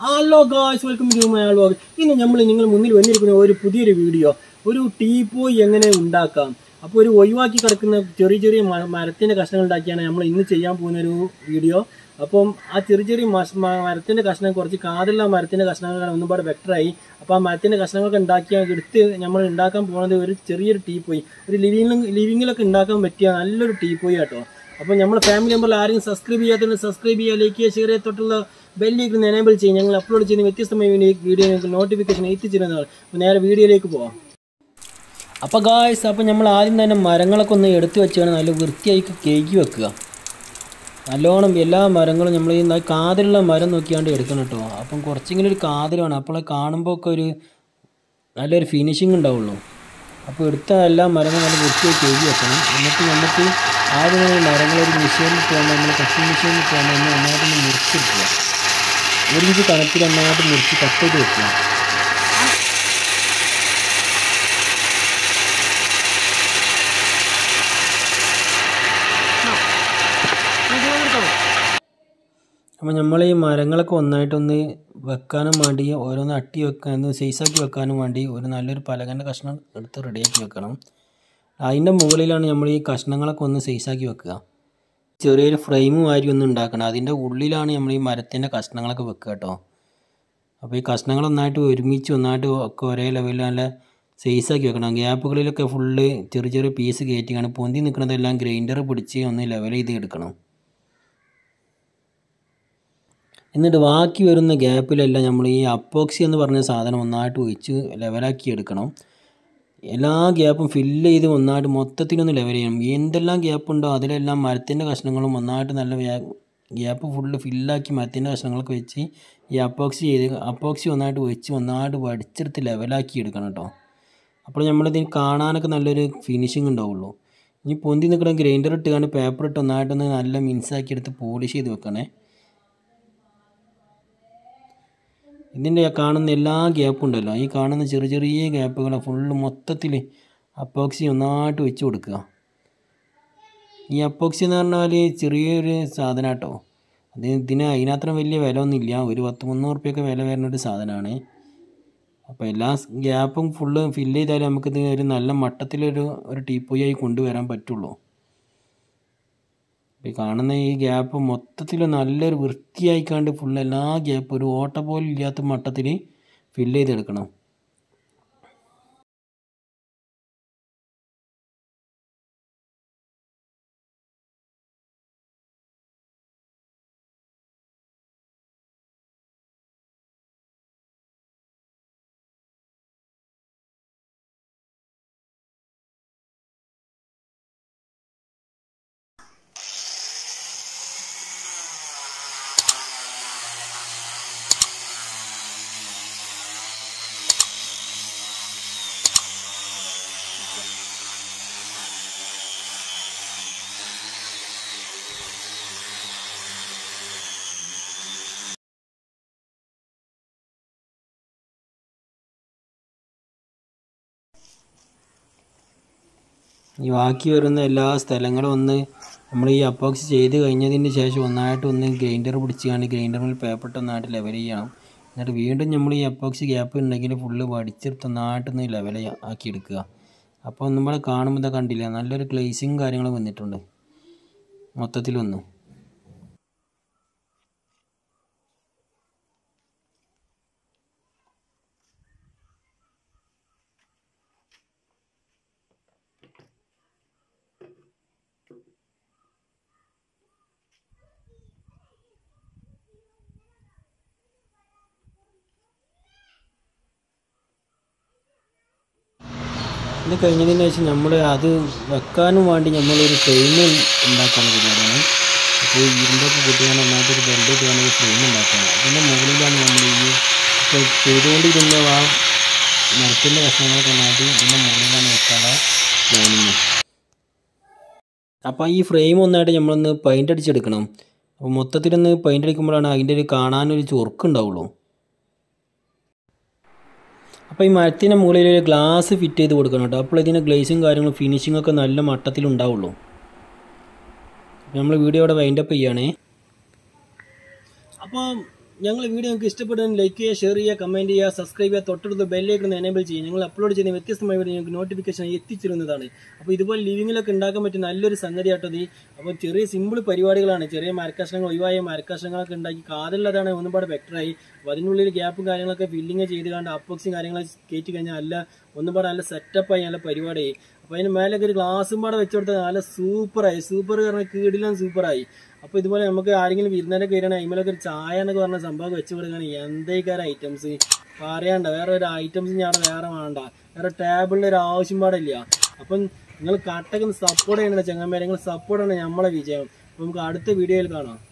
hello guys welcome to my vlog ഇന്ന് നമ്മൾ നിങ്ങൾ മുന്നിൽ വന്നിരിക്കുന്ന ഒരു പുതിയൊരു വീഡിയോ ഒരു ടീപ്പോയി എങ്ങനെ ഉണ്ടാക്കാം അപ്പോൾ ഒരു ഒഴിവാക്കി കിടക്കുന്ന ചെറിയ ചെറിയ മ- മരത്തിന്റെ കഷ്ണങ്ങൾ ഉണ്ടാക്കിയാണ് നമ്മൾ ഇന്ന് ചെയ്യാൻ പോകുന്ന ഒരു വീഡിയോ അപ്പം ആ ചെറിയ ചെറിയ മഷ- മ- മരത്തിന്റെ കഷ്ണം കുറച്ച് കാതുള്ള മരത്തിന്റെ കഷ്ണങ്ങളാണ് ഒന്നുപാട് ബെറ്ററായി അപ്പോൾ ആ മരത്തിന്റെ കഷ്ണങ്ങളൊക്കെ ഉണ്ടാക്കിയ എടുത്ത് നമ്മൾ ഉണ്ടാക്കാൻ പോകുന്നത് ഒരു ചെറിയൊരു ടീപ്പോയി ഒരു ലിവിംഗ് ലിവിങ്ങിലൊക്കെ ഉണ്ടാക്കാൻ പറ്റിയ നല്ലൊരു ടീപ്പോയി കേട്ടോ അപ്പോൾ നമ്മുടെ ഫാമിലി മെമ്പറിൽ ആരെങ്കിലും സബ്സ്ക്രൈബ് ചെയ്യാത്തവർ സബ്സ്ക്രൈബ് ചെയ്യുക ലൈക്ക് ചെയ്യുക ഷെയർ ചെയ്യുക തൊട്ടുള്ള ബെല്ലേക്ക് എനേബിൾ ചെയ്യും ഞങ്ങൾ അപ്ലോഡ് ചെയ്യുന്ന വ്യത്യസ്തമായ വീഡിയോ നിങ്ങൾക്ക് നോട്ടിഫിക്കേഷൻ എത്തിച്ചിരുന്നതാണ് അപ്പോൾ നേരെ വീഡിയോയിലേക്ക് പോവാം അപ്പോൾ ഗായ്സ് അപ്പോൾ നമ്മൾ ആദ്യം തന്നെ മരങ്ങളൊക്കെ ഒന്ന് എടുത്തു വെച്ചാണ് നല്ല വൃത്തിയായി കേക്ക് വെക്കുക നല്ലോണം എല്ലാ മരങ്ങളും നമ്മൾ ഈ ന- കാതിലുള്ള മരം നോക്കിയാണ്ട് എടുക്കണം കേട്ടോ അപ്പം കുറച്ചെങ്കിലും ഒരു കാതിൽ വേണം അപ്പോൾ കാണുമ്പോൾ ഒക്കെ ഒരു നല്ലൊരു ഫിനിഷിങ് ഉണ്ടാവുള്ളൂ അപ്പോൾ എടുത്ത എല്ലാ മരങ്ങളും നല്ല വൃത്തിയായി കഴുകി വെക്കണം എന്നിട്ട് നമുക്ക് ആദ്യം നമ്മൾ മരങ്ങൾ ഒരു മെഷീനിൽ പോകാൻ നമ്മൾ കട്ടിങ് മെഷീനിൽ പോകാൻ ഒന്ന് നന്നായിട്ടൊന്ന് മുറിച്ചെടുക്കുക ഒരു ഇഞ്ച് കണക്കിൽ നന്നായിട്ട് മുറിച്ച് കട്ട് ചെയ്ത് വെക്കുക അപ്പോൾ നമ്മൾ ഈ മരങ്ങളൊക്കെ ഒന്നായിട്ടൊന്ന് വെക്കാനും വേണ്ടി ഓരോന്ന് അട്ടി വെക്കാൻ ഒന്ന് സൈസാക്കി വെക്കാനും വേണ്ടി ഒരു നല്ലൊരു പലകൻ്റെ കഷ്ണം എടുത്ത് റെഡിയാക്കി വെക്കണം അതിൻ്റെ മുകളിലാണ് നമ്മൾ ഈ കഷ്ണങ്ങളൊക്കെ ഒന്ന് സൈസാക്കി വെക്കുക ചെറിയൊരു ഫ്രെയിം മാതിരി ഒന്ന് ഉണ്ടാക്കണം അതിൻ്റെ ഉള്ളിലാണ് നമ്മൾ ഈ മരത്തിൻ്റെ കഷ്ണങ്ങളൊക്കെ വെക്കുക കേട്ടോ അപ്പോൾ ഈ കഷ്ണങ്ങൾ ഒന്നായിട്ട് ഒരുമിച്ച് ഒന്നായിട്ട് ഒക്കെ ഒരേ ലെവലിൽ നല്ല സൈസാക്കി വെക്കണം ഗ്യാപ്പുകളിലൊക്കെ ഫുള്ള് ചെറിയ ചെറിയ പീസ് കയറ്റിയാണ് പൊന്തി നിൽക്കുന്നതെല്ലാം ഗ്രൈൻഡർ പിടിച്ച് ഒന്ന് ലെവൽ ചെയ്ത് എടുക്കണം എന്നിട്ട് ബാക്കി വരുന്ന ഗ്യാപ്പിലെല്ലാം നമ്മൾ ഈ അപ്പോക്സി എന്ന് പറഞ്ഞ സാധനം ഒന്നായിട്ട് ഒഴിച്ച് ലെവലാക്കി എടുക്കണം എല്ലാ ഗ്യാപ്പും ഫില്ല് ചെയ്ത് ഒന്നായിട്ട് മൊത്തത്തിലൊന്ന് ലെവൽ ചെയ്യണം എന്തെല്ലാം ഗ്യാപ്പ് ഉണ്ടോ അതിലെല്ലാം മരത്തിൻ്റെ കഷ്ണങ്ങളും ഒന്നായിട്ട് നല്ല ഗ്യാപ്പ് ഫുള്ള് ഫില്ലാക്കി മരത്തിൻ്റെ കഷ്ണങ്ങളൊക്കെ വെച്ച് ഈ അപ്പോക്സി ചെയ്ത് അപ്പോക്സി ഒന്നായിട്ട് ഒഴിച്ച് ഒന്നായിട്ട് വടിച്ചെടുത്ത് ലെവലാക്കി എടുക്കണം കേട്ടോ അപ്പോൾ നമ്മളിതിന് കാണാനൊക്കെ നല്ലൊരു ഫിനിഷിങ് ഉണ്ടാവുള്ളൂ ഇനി പൊന്തി നിൽക്കുന്ന ഗ്രൈൻഡർ ഇട്ടുകൊണ്ട് പേപ്പർ ഇട്ട് ഒന്നായിട്ടൊന്ന് നല്ല മിൻസാക്കി എടുത്ത് പോളിഷ് ചെയ്ത് വെക്കണേ ഇതിൻ്റെ കാണുന്ന എല്ലാ ഗ്യാപ്പും ഉണ്ടല്ലോ ഈ കാണുന്ന ചെറിയ ചെറിയ ഗ്യാപ്പുകൾ ഫുള്ള് മൊത്തത്തിൽ അപ്പോക്സി ഒന്നായിട്ട് വെച്ച് കൊടുക്കുക ഈ അപ്പോക്സി എന്ന് പറഞ്ഞാൽ ചെറിയൊരു സാധനം കേട്ടോ അത് ഇതിന് അതിനത്ര വലിയ വില ഒന്നുമില്ല ഒരു പത്ത് മുന്നൂറ് റുപ്യൊക്കെ വില വരുന്ന ഒരു സാധനമാണ് അപ്പോൾ എല്ലാ ഗ്യാപ്പും ഫുള്ള് ഫില്ല് ചെയ്താലേ നമുക്കിത് ഒരു നല്ല മട്ടത്തിലൊരു ഒരു ടീപ്പോയായി കൊണ്ടുവരാൻ പറ്റുള്ളൂ ഈ കാണുന്ന ഈ ഗ്യാപ്പ് മൊത്തത്തിൽ നല്ലൊരു വൃത്തിയായിക്കാണ്ട് ഫുൾ എല്ലാ ഗ്യാപ്പും ഒരു ഓട്ട പോലും ഇല്ലാത്ത മട്ടത്തിൽ ഫില്ല് ചെയ്തെടുക്കണം ഈ ബാക്കി വരുന്ന എല്ലാ സ്ഥലങ്ങളും ഒന്ന് നമ്മൾ ഈ അപ്പോക്സി ചെയ്ത് കഴിഞ്ഞതിന് ശേഷം ഒന്നായിട്ട് ഒന്ന് ഗ്രൈൻഡർ പിടിച്ചുകൊണ്ട് ഗ്രൈൻഡറിൽ പേപ്പറിട്ട് ഒന്നായിട്ട് ലെവൽ ചെയ്യണം എന്നിട്ട് വീണ്ടും നമ്മൾ ഈ അപ്പോക്സി ഗ്യാപ്പ് ഉണ്ടെങ്കിൽ ഫുള്ള് വടിച്ചെടുത്ത് ഒന്നായിട്ടൊന്ന് ലെവൽ ആക്കി എടുക്കുക അപ്പോൾ ഒന്നും കൂടെ കാണുമ്പോൾ ഇതാ കണ്ടില്ല നല്ലൊരു ഗ്ലേസിങ് കാര്യങ്ങൾ വന്നിട്ടുണ്ട് മൊത്തത്തിലൊന്ന് ഇത് കഴിഞ്ഞതിന് ശേഷം നമ്മൾ അത് വെക്കാനും വേണ്ടി നമ്മളൊരു ഫ്രെയിം ഉണ്ടാക്കാൻ പരിപാടിയാണ് അപ്പോൾ ഈ ഇരുമ്പൊക്കെ കൂട്ടിയാണ് ഒന്നായിട്ടൊരു ബെൽഡ് ഇട്ടുകൊണ്ട് ഒരു ഫ്രെയിം ഉണ്ടാക്കുകയാണ് അതിൻ്റെ മുകളിലാണ് നമ്മൾ ഈ ഇപ്പോൾ ചെയ്തുകൊണ്ടിരുന്ന ആ മരത്തിൻ്റെ കഷ്ണങ്ങളൊക്കെ ഒന്നായിട്ട് ഇതിൻ്റെ മുകളിലാണ് വെക്കാതെ പ്ലാനിങ് അപ്പോൾ ഈ ഫ്രെയിം ഒന്നായിട്ട് നമ്മളൊന്ന് പെയിൻ്റ് അടിച്ചെടുക്കണം അപ്പോൾ മൊത്തത്തിലൊന്ന് പെയിൻ്റ് അടിക്കുമ്പോഴാണ് അതിൻ്റെ ഒരു കാണാനൊരു ചൊറുക്കുണ്ടാവുള്ളൂ അപ്പോൾ ഈ മരത്തിൻ്റെ മുകളിൽ ഒരു ഗ്ലാസ് ഫിറ്റ് ചെയ്ത് കൊടുക്കണം കേട്ടോ അപ്പോൾ ഇതിന് ഗ്ലേസും കാര്യങ്ങളും ഫിനിഷിംഗ് ഒക്കെ നല്ല മട്ടത്തിൽ ഉണ്ടാവുള്ളൂ നമ്മൾ വീഡിയോ ഇവിടെ വൈൻഡപ്പ് ചെയ്യുകയാണേ അപ്പോൾ ഞങ്ങൾ വീഡിയോ നിങ്ങൾക്ക് ഇഷ്ടപ്പെടുന്ന ലൈക്ക് ചെയ്യുക ഷെയർ ചെയ്യുക കമന്റ് ചെയ്യുക സബ്സ്ക്രൈബ് ചെയ്യുക തൊട്ടടുത്ത് ബെല്ലേക്ക് ഒന്ന് എനേബിൾ ചെയ്യുക ഞങ്ങൾ അപ്ലോഡ് ചെയ്യുന്ന വ്യത്യസ്തമായ വീഡിയോ നിങ്ങൾക്ക് നോട്ടിഫിക്കേഷൻ എത്തിച്ചിരുന്നതാണ് അപ്പോൾ ഇതുപോലെ ലിവിങ്ങിലൊക്കെ ഉണ്ടാക്കാൻ പറ്റിയ നല്ലൊരു സംഗതി ആട്ടോ ഇത് അപ്പോൾ ചെറിയ സിമ്പിൾ പരിപാടികളാണ് ചെറിയ മരക്കഷ്ണങ്ങൾ ഒഴിവായ മരക്കഷ്ണങ്ങളൊക്കെ ഉണ്ടാക്കി കാതുള്ളതാണ് ഒന്നും പാടെ ബെറ്ററായി അപ്പോൾ അതിനുള്ളിൽ ഗ്യാപ്പും കാര്യങ്ങളൊക്കെ ഫില്ലിങ് ചെയ്ത് കണ്ട് അപ്പോക്സിങ് കാര്യങ്ങളൊക്കെ കയറ്റി കഴിഞ്ഞാൽ നല്ല ഒന്നും പാടെ നല്ല സെറ്റപ്പായി നല്ല പരിപാടിയായി അപ്പോൾ അതിന് മേലൊക്കെ ഒരു ഗ്ലാസും പാടെ വെച്ച് കൊടുത്താൽ നല്ല സൂപ്പറായി സൂപ്പർ പറഞ്ഞാൽ കീടിലും സൂപ്പറായി അപ്പോൾ ഇതുപോലെ നമുക്ക് ആരെങ്കിലും വിരുന്നേരൊക്കെ വരികയാണെങ്കിൽ അതിമേലൊക്കെ ഒരു ചായ എന്നൊക്കെ പറഞ്ഞ സംഭവം വെച്ച് കൊടുക്കുകയാണെങ്കിൽ എന്തേക്കാരം ഐറ്റംസ് പറയണ്ട വേറെ ഒരു ഐറ്റംസ് ഞാൻ വേറെ വേണ്ട വേറെ ടേബിളിൽ ഒരു ആവശ്യം പാടില്ല അപ്പം നിങ്ങൾ കട്ടക്ക് സപ്പോർട്ട് ചെയ്യണ്ട ചങ്ങന്മാരെ നിങ്ങൾ സപ്പോർട്ട് ആണ് നമ്മളെ വിജയം അപ്പോൾ നമുക്ക് അടുത്ത വീഡിയോയിൽ കാണാം